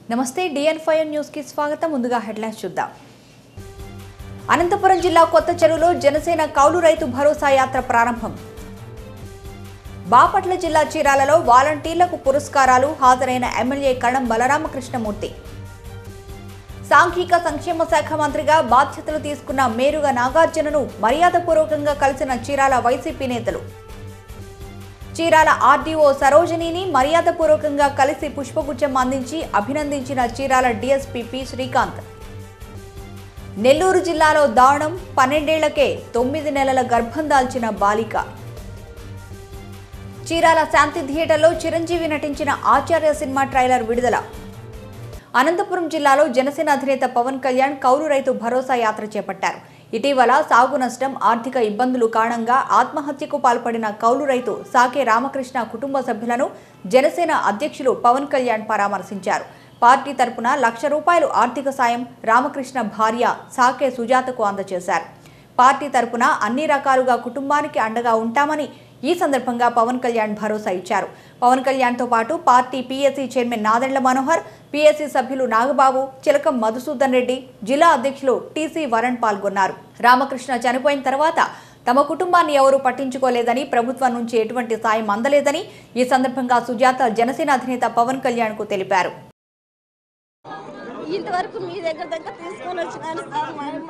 నమస్తే డిఎన్ five news కి స్వాగతం ముందుగా హెడ్లైన్స్ చూద్దాం అనంతపురం జిల్లా కొత్త చెరువులో జనసేన కౌలు రైతు భరోసా యాత్ర ప్రారంభం బాపట్ల జిల్లా చీరాలలో వాలంటీర్లకు పురస్కారాలు హాజరైన ఎమ్మెల్యే కణం బలరామకృష్ణమూర్తి సాంఘిక సంక్షేమ శాఖ మంత్రిగా బాధ్యతలు తీసుకున్న మేరుగా నాగార్జునను మర్యాదపూర్వకంగా కలిసిన చీరాల వైసీపీ నేతలు చీరాల ఆర్డీఓ సరోజినిని మర్యాదపూర్వకంగా కలిసి పుష్పగుచ్చం అందించి అభినందించిన చీరాల డీఎస్పీ పి శ్రీకాంత్ నెల్లూరు జిల్లాలో దారుణం పన్నెండేళ్లకే తొమ్మిది నెలల గర్భం దాల్చిన బాలిక చీరాల శాంతి థియేటర్లో చిరంజీవి నటించిన ఆచార్య సినిమా ట్రైలర్ విడుదల అనంతపురం జిల్లాలో జనసేన అధినేత పవన్ కళ్యాణ్ కౌలు రైతు భరోసా యాత్ర చేపట్టారు ఇటీవల సాగు నష్టం ఆర్థిక ఇబ్బందులు కారణంగా ఆత్మహత్యకు పాల్పడిన కౌలు రైతు సాకే రామకృష్ణ కుటుంబ సభ్యులను జనసేన అధ్యక్షులు పవన్ కళ్యాణ్ పరామర్శించారు పార్టీ తరపున లక్ష రూపాయలు ఆర్థిక సాయం రామకృష్ణ భార్య సాకే సుజాతకు అందజేశారు పార్టీ తరపున అన్ని రకాలుగా కుటుంబానికి అండగా ఉంటామని ఈ సందర్భంగా పవన్ కళ్యాణ్ భరోసా ఇచ్చారు పవన్ కళ్యాణ్తో పాటు party PSC chairman Nadendla Manohar PSC సభ్యులు నాగబాబు చిలకం మధుసూదన్ రెడ్డి జిల్లా అధ్యక్షులు టీసీ వరణ్ పాల్గొన్నారు రామకృష్ణ చనిపోయిన తర్వాత తమ కుటుంబాన్ని ఎవరూ పట్టించుకోలేదని ప్రభుత్వం నుంచి ఎటువంటి సాయం అందలేదని ఈ సందర్భంగా సుజాత జనసేన అధినేత పవన్ కళ్యాణ్ కు తెలిపారు ఇంతవరకు మీ దగ్గర దగ్గర తీసుకొని వచ్చినాను సార్ మా అమ్మ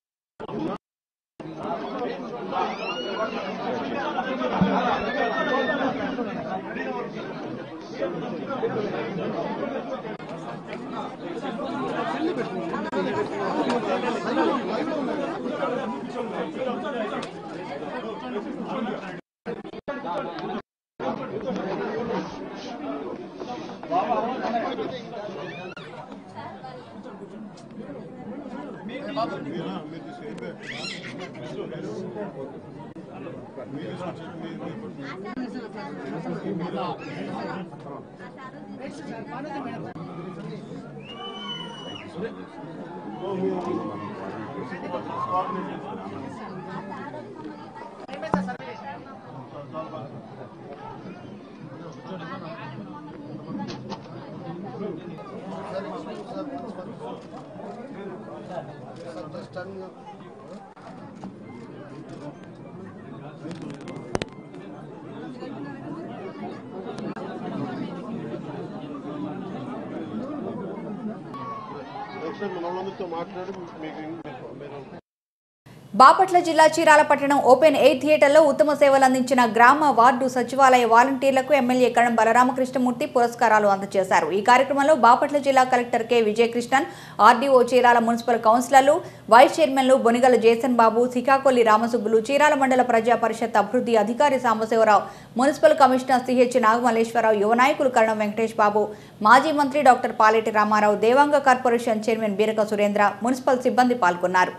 ఒకసారి మన వాళ్ళందరితో మాట్లాడి మీకు మీరు బాపట్ల జిల్లా చీరాల పట్టణం ఓపెన్ ఎయిర్ థియేటర్లో ఉత్తమ సేవలు అందించిన గ్రామ వార్డు సచివాలయ వాలంటీర్లకు ఎమ్మెల్యే కణం బలరామకృష్ణమూర్తి పురస్కారాలు అందజేశారు ఈ కార్యక్రమంలో బాపట్ల జిల్లా collector K Vijayakrishnan RDO Chirala municipal కౌన్సిలర్లు వైస్ చైర్మన్లు బొనిగల జేసన్ బాబు సికాకొల్లి రామసుబ్బులు చీరాల మండల ప్రజా పరిషత్ అభివృద్ధి అధికారి Sambasivarao municipal commissioner CH Nagamalleswararao యువ నాయకులు కరణం వెంకటేష్ బాబు మాజీ మంత్రి doctor Paleti Ramarao Devanga corporation chairman Beeraka Surendra municipal సిబ్బంది పాల్గొన్నారు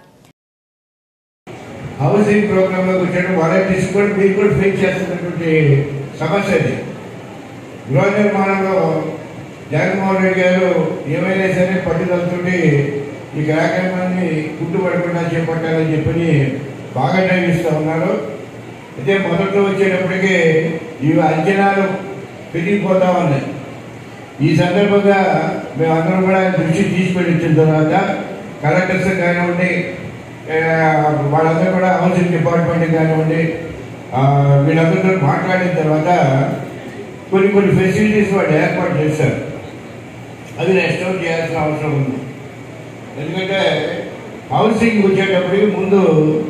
హౌసింగ్ ప్రోగ్రాంలోకి వచ్చాడు వాలంటీర్స్ కూడా మీరు కూడా ఫేస్ చేస్తున్నటువంటి సమస్య ఇది గృహ నిర్మాణంలో జగన్మోహన్ రెడ్డి గారు ఏమైనా సరే పట్టుదలతోటి ఈ కార్యక్రమాన్ని గుర్తుపడకుండా చేపట్టాలని చెప్పని బాగా నిర్వహిస్తూ ఉన్నారు అయితే మొదట్లో వచ్చేటప్పటికి ఇవి అంచనాలు పెరిగిపోతా ఉన్నాయి ఈ సందర్భంగా మేమందరం కూడా దృష్టి తీసుకెళ్ళిన తర్వాత కలెక్టర్స్ కానివ్వండి ఆ, వాళ్ళందరూ కూడా హౌసింగ్ డిపార్ట్మెంట్ కానివ్వండి ఆ, వీళ్ళందరితో మాట్లాడిన తర్వాత కొన్ని కొన్ని ఫెసిలిటీస్ వాళ్ళు ఏర్పాటు చేశారు అది రెస్టోర్ చేయాల్సిన అవసరం ఉంది ఎందుకంటే హౌసింగ్ వచ్చేటప్పటికి ముందు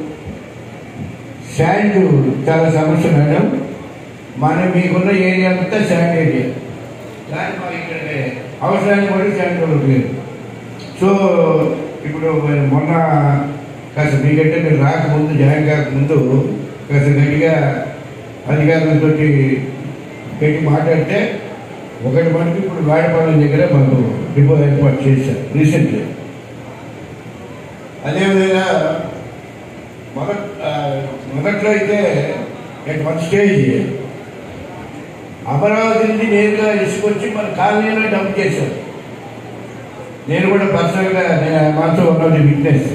శాండ్ చాలా సమస్య మేడం మన మీకున్న ఏరియా అంతా శాండ్ ఏరియా కానీ మాకు ఇక్కడ అవసరాన్ని బట్టి శాండ్ లేదు సో ఇప్పుడు మరి మొన్న కాస్త మీకంటే మీరు రాకముందు జాయిన్ కాకముందు కాస్త గట్టిగా అధికారులతో పెట్టి మాట్లాడితే ఒకటి మనకి ఇప్పుడు వాడపాలెం దగ్గర మాకు డిపో ఏర్పాటు చేశారు రీసెంట్లీ అదేవిధంగా మొదట ఆ, మొదట్లో అయితే ఎట్ వన్ స్టేజ్ అమరావతి నుంచి నేరుగా తీసుకొచ్చి మన కాలనీలో డంప్ చేశారు నేను కూడా పర్సనల్గా నేను మనతో ఉన్నది విట్నెస్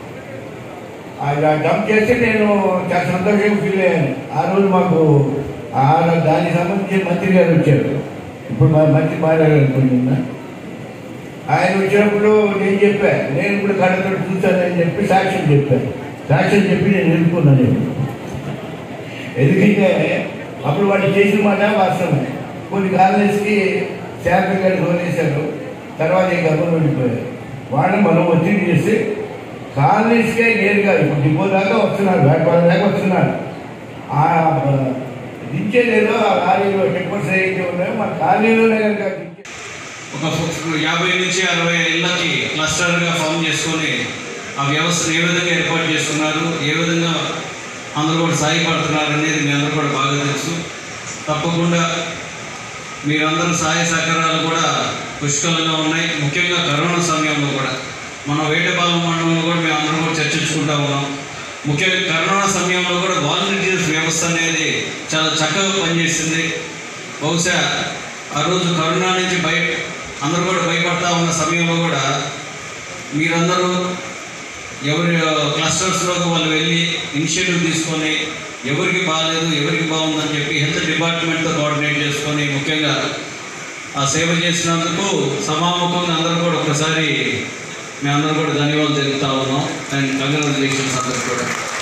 డంప్ చేస్తే నేను చాలా సంతోషంగా ఫీల్ అయ్యాను ఆ రోజు మాకు ఆ దానికి సంబంధించి మంత్రి గారు వచ్చారు ఇప్పుడు మా మంత్రి మారారు అనుకుంటున్నా ఆయన వచ్చినప్పుడు నేను చెప్పాను నేను ఇప్పుడు కళ్ళతో చూశానని చెప్పి సాక్ష్యం చెప్పాను సాక్ష్యం చెప్పి నేను ఎదుర్కొన్నాను నేను ఎందుకంటే అప్పుడు వాళ్ళు చేసిన మాట వాస్తవమే కొన్ని కాలేజ్కి శాఖలు గారు వదిలేశారు తర్వాత ఈ గర్భం వెళ్ళిపోయారు వాళ్ళని మనం ఒత్తిడి చేసి కాలేజ్కే నేరుగా ఇప్పుడు డిపో దాకా వస్తున్నారు వ్యాపారం దాకా వస్తున్నారు ఆ దించేదేదో ఆ కాలేజీలో టెంపర్స్ ఏదైతే ఉన్నాయో మన కాలేజీలోనే కనుక దించే ఒక ఫు- యాభై నుంచి అరవై ఇళ్ళకి క్లస్టర్గా ఫామ్ చేసుకొని ఆ వ్యవస్థను ఏ విధంగా ఏర్పాటు చేస్తున్నారు ఏ విధంగా అందరూ కూడా సాయపడుతున్నారు అనేది మీ అందరూ కూడా బాగా తెలుసు తప్పకుండా మీరందరూ సహాయ సహకారాలు కూడా పుష్కలంగా ఉన్నాయి ముఖ్యంగా కరోనా సమయంలో కూడా మన వేటపాలెం మండలంలో కూడా మేము అందరం కూడా చర్చించుకుంటా ఉన్నాం ముఖ్యంగా కరోనా సమయంలో కూడా వాలంటీర్స్ వ్యవస్థ అనేది చాలా చక్కగా పనిచేసింది బహుశా ఆ రోజు కరోనా నుంచి బయ అందరూ కూడా భయపడతా ఉన్న సమయంలో కూడా మీరందరూ ఎవరి క్లస్టర్స్లోకి వాళ్ళు వెళ్ళి ఇనిషియేటివ్ తీసుకొని ఎవరికి బాగాలేదు ఎవరికి బాగుందని చెప్పి హెల్త్ డిపార్ట్మెంట్తో కోఆర్డినేట్ చేసుకొని ముఖ్యంగా ఆ సేవ చేసినందుకు సమాముఖంగా అందరూ కూడా ఒకసారి మేము అందరూ కూడా ధన్యవాదాలు తెలుపుతా ఉన్నాం అండ్ కంగ్రాచులేషన్స్ అందరూ కూడా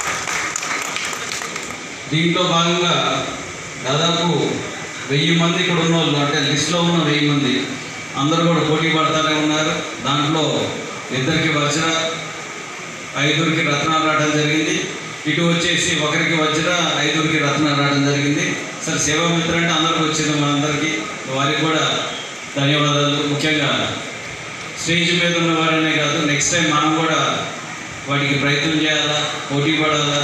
దీంట్లో భాగంగా దాదాపు వెయ్యి మంది ఇక్కడ ఉన్న వాళ్ళు అంటే లిస్ట్లో ఉన్న వెయ్యి మంది అందరూ కూడా పోటీ పడతానే ఉన్నారు దాంట్లో ఇద్దరికి వజ్ర ఐదుగురికి రత్నాలు రావడం జరిగింది ఇటు వచ్చేసి ఒకరికి వజ్ర ఐదుగురికి రత్నాలు రావడం జరిగింది సరే సేవా మిత్ర అంటే అందరికి వచ్చింది మనందరికీ వారికి కూడా ధన్యవాదాలు ముఖ్యంగా స్టేజ్ మీద ఉన్న వారనే కాదు నెక్స్ట్ టైం మనం కూడా వాటికి ప్రయత్నం చేయాలా పోటీ పడాలా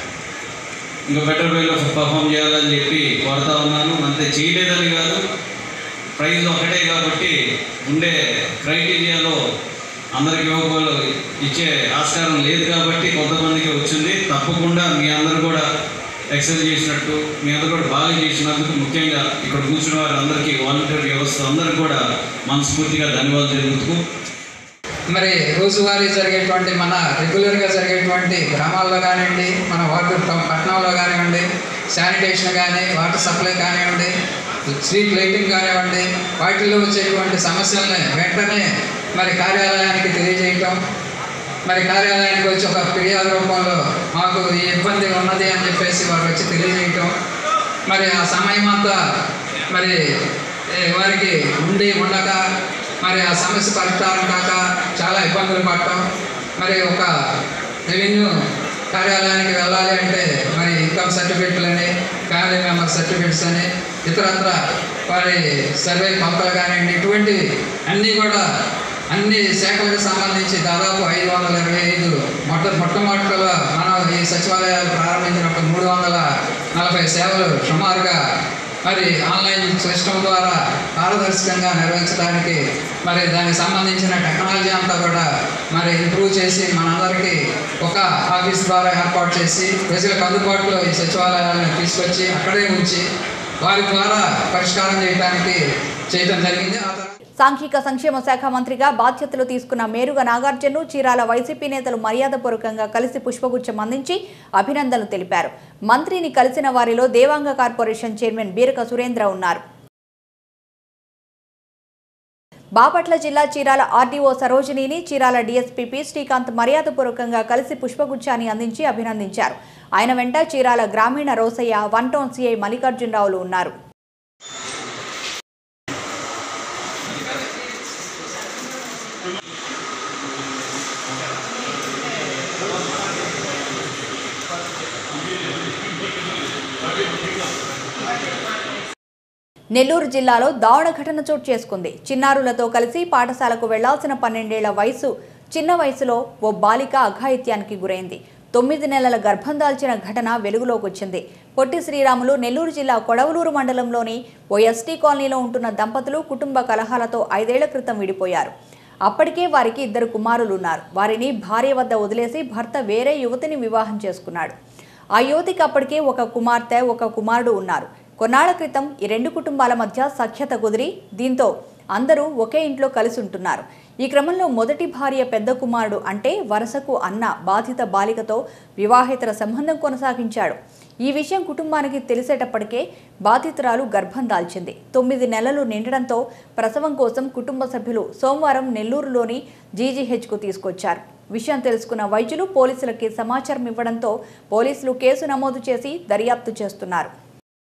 ఇంకా బెటర్ వేలో పర్ఫామ్ చేయాలని చెప్పి కోరుతా ఉన్నాను అంతే చేయలేదని కాదు ప్రైజ్ ఒకటే కాబట్టి ఉండే క్రైటీరియాలో అందరికి ఇవ్వగల ఇచ్చే ఆస్కారం లేదు కాబట్టి కొంతమందికి వచ్చింది తప్పకుండా మీ అందరూ కూడా ఎక్సెల్ చేసినట్టు మీ అందరూ కూడా బాగా చేసినందుకు ముఖ్యంగా ఇక్కడ కూర్చున్న వారి అందరికీ వాలంటీర్ వ్యవస్థ అందరికీ కూడా మనస్ఫూర్తిగా ధన్యవాదాలు తెలుపుతూ మరి రోజువారీ జరిగేటువంటి మన రెగ్యులర్గా జరిగేటువంటి గ్రామాల్లో కానివ్వండి మన వార్డు టౌన్ పట్టణంలో కానివ్వండి శానిటేషన్ కానీ వాటర్ సప్లై కానివ్వండి స్ట్రీట్ లైటింగ్ కానివ్వండి వాటిల్లో వచ్చేటువంటి సమస్యల్ని వెంటనే మరి కార్యాలయానికి తెలియజేయటం మరి కార్యాలయానికి వచ్చి ఒక ఫిర్యాదు రూపంలో మాకు ఈ ఇబ్బంది ఉన్నది అని చెప్పేసి వారు వచ్చి తెలియజేయటం మరి ఆ సమయం అంతా మరి ఏ, వారికి ఉండి ఉండక మరి ఆ సమస్య పరిష్కారం కాక చాలా ఇబ్బందులు పడటం మరి ఒక రెవెన్యూ కార్యాలయానికి వెళ్ళాలి అంటే మరి ఇన్కమ్ సర్టిఫికెట్లు అని ఫ్యామిలీ మెంబర్ సర్టిఫికెట్స్ అని ఇతరత్ర వారి సర్వే పంపలు కానివ్వండి ఇటువంటి అన్నీ కూడా అన్ని శాఖలకు సంబంధించి దాదాపు ఐదు వందల ఇరవై ఐదు మొట్ట మొట్టమొదటిలో మనం ఈ సచివాలయాలు ప్రారంభించినప్పుడు మూడు వందల నలభై సేవలు సుమారుగా మరి ఆన్లైన్ సిస్టమ్ ద్వారా పారదర్శకంగా నిర్వహించడానికి మరి దానికి సంబంధించిన టెక్నాలజీ అంతా కూడా మరి ఇంప్రూవ్ చేసి మనందరికీ ఒక ఆఫీస్ ద్వారా ఏర్పాటు చేసి ప్రజలకు అందుబాటులో ఈ సచివాలయాలను తీసుకొచ్చి అక్కడే ఉంచి వారి ద్వారా పరిష్కారం చేయడానికి చేయడం జరిగింది ఆ తర్వాత సాంఘిక సంక్షేమ శాఖ మంత్రిగా బాధ్యతలు తీసుకున్న మేరుగ నాగార్జును చీరాల వైసీపీ నేతలు మర్యాదపూర్వకంగా కలిసి పుష్పగుచ్చం అందించి అభినందనలు తెలిపారు మంత్రిని కలిసిన వారిలో దేవాంగ కార్పొరేషన్ చైర్మన్ బీరక సురేంద్ర ఉన్నారు బాపట్ల జిల్లా చీరాల ఆర్డీఓ సరోజినిని చీరాల డీఎస్పీ పి శ్రీకాంత్ మర్యాదపూర్వకంగా కలిసి పుష్పగుచ్చాన్ని అందించి అభినందించారు ఆయన వెంట చీరాల గ్రామీణ రోసయ్య వన్ టౌన్ సిఐ మల్లికార్జునరావులు ఉన్నారు నెల్లూరు జిల్లాలో దారుణ ఘటన చోటు చేసుకుంది చిన్నారులతో కలిసి పాఠశాలకు వెళ్లాల్సిన పన్నెండేళ్ల వయసు చిన్న వయసులో ఓ బాలిక అఘాయిత్యానికి గురైంది తొమ్మిది నెలల గర్భం దాల్చిన ఘటన వెలుగులోకి వచ్చింది పొట్టి శ్రీరాములు నెల్లూరు జిల్లా కొడవలూరు మండలంలోని ఓ ఎస్టీ కాలనీలో ఉంటున్న దంపతులు కుటుంబ కలహాలతో ఐదేళ్ల క్రితం విడిపోయారు అప్పటికే వారికి ఇద్దరు కుమారులు ఉన్నారు వారిని భార్య వద్ద వదిలేసి భర్త వేరే యువతిని వివాహం చేసుకున్నాడు ఆ యువతికి అప్పటికే ఒక కుమార్తె ఒక కుమారుడు ఉన్నారు కొన్నాళ్ల క్రితం ఈ రెండు కుటుంబాల మధ్య సఖ్యత కుదిరి దీంతో అందరూ ఒకే ఇంట్లో కలిసి ఉంటున్నారు ఈ క్రమంలో మొదటి భార్య పెద్ద కుమారుడు అంటే వరసకు అన్న బాధిత బాలికతో వివాహేతర సంబంధం కొనసాగించాడు ఈ విషయం కుటుంబానికి తెలిసేటప్పటికే బాధితురాలు గర్భం దాల్చింది తొమ్మిది నెలలు నిండడంతో ప్రసవం కోసం కుటుంబ సభ్యులు సోమవారం నెల్లూరులోని జీజీహెచ్కు తీసుకొచ్చారు విషయం తెలుసుకున్న వైద్యులు పోలీసులకి సమాచారం ఇవ్వడంతో పోలీసులు కేసు నమోదు చేసి దర్యాప్తు చేస్తున్నారు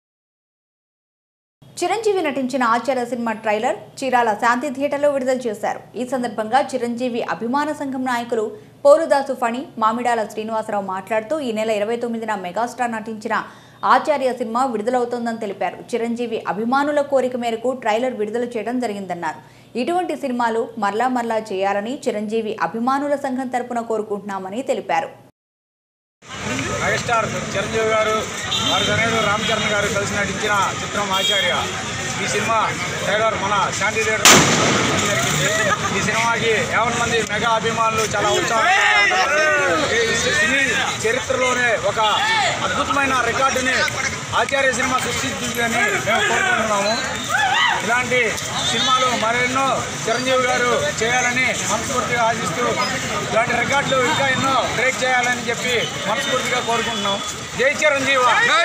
చిరంజీవి నటించిన ఆచార్య సినిమా ట్రైలర్ చీరాల శాంతి థియేటర్లో విడుదల చేశారు ఈ సందర్భంగా చిరంజీవి అభిమాన సంఘం నాయకులు పోరుదాసు ఫణి మామిడాల శ్రీనివాసరావు మాట్లాడుతూ ఈ నెల ఇరవై తొమ్మిదిన మెగాస్టార్ నటించిన ఆచార్య సినిమా విడుదలవుతోందని తెలిపారు చిరంజీవి అభిమానుల కోరిక మేరకు ట్రైలర్ విడుదల చేయడం జరిగిందన్నారు ఇటువంటి సినిమాలు మరలా మరలా చేయాలని చిరంజీవి అభిమానుల సంఘం తరపున కోరుకుంటున్నామని తెలిపారు మెగాస్టార్ చిరంజీవి గారు వారి తనయుడు రామ్ చరణ్ గారు కలిసి నటించిన చిత్రం ఆచార్య ఈ సినిమా ట్రైలర్ మన శాంతి థియేటర్ జరిగింది ఈ సినిమాకి యాభై మంది మెగా అభిమానులు చాలా ఉత్సాహంగా ఉన్నారు. ఈ సినీ చరిత్రలోనే ఒక అద్భుతమైన రికార్డుని ఆచార్య సినిమా సృష్టించిందని మేము కోరుకుంటున్నాము ఇలాంటి సినిమాలు మరెన్నో చిరంజీవి గారు చేయాలని మనస్ఫూర్తిగా ఆశిస్తూ ఇలాంటి రికార్డులు ఇంకా ఎన్నో బ్రేక్ చేయాలని చెప్పి మనస్ఫూర్తిగా కోరుకుంటున్నాం జై చిరంజీవి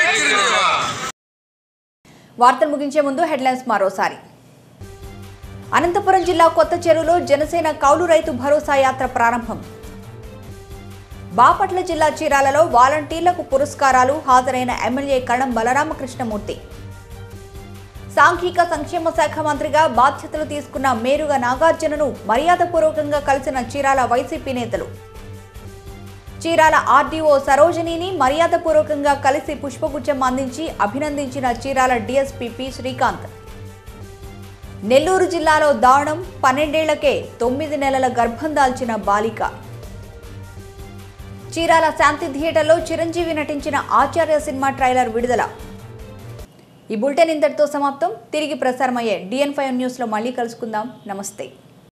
వార్తలు ముగించే ముందు హెడ్లైన్స్ మరోసారి అనంతపురం జిల్లా కొత్త చెరువులో జనసేన కౌలు రైతు భరోసా యాత్ర ప్రారంభం బాపట్ల జిల్లా చీరాలలో వాలంటీర్లకు పురస్కారాలు హాజరైన ఎమ్మెల్యే కణం బలరామకృష్ణమూర్తి సాంఘిక సంక్షేమ శాఖ మంత్రిగా బాధ్యతలు తీసుకున్న మేరుగా నాగార్జునను మర్యాదపూర్వకంగా కలిసిన చీరాల వైసీపీ నేతలు చీరాల ఆర్డీఓ సరోజినిని మర్యాదపూర్వకంగా కలిసి పుష్పగుచ్చం అందించి అభినందించిన చీరాల డీఎస్పీ పి శ్రీకాంత్ నెల్లూరు జిల్లాలో దారుణం పన్నెండేళ్లకే తొమ్మిది నెలల గర్భం దాల్చిన బాలిక చీరాల శాంతి థియేటర్లో చిరంజీవి నటించిన ఆచార్య సినిమా ట్రైలర్ విడుదల ఈ బులెటిన్ ఇంతటితో సమాప్తం తిరిగి ప్రసారమయ్యే డిఎన్ ఫైవ్ న్యూస్లో మళ్ళీ కలుసుకుందాం నమస్తే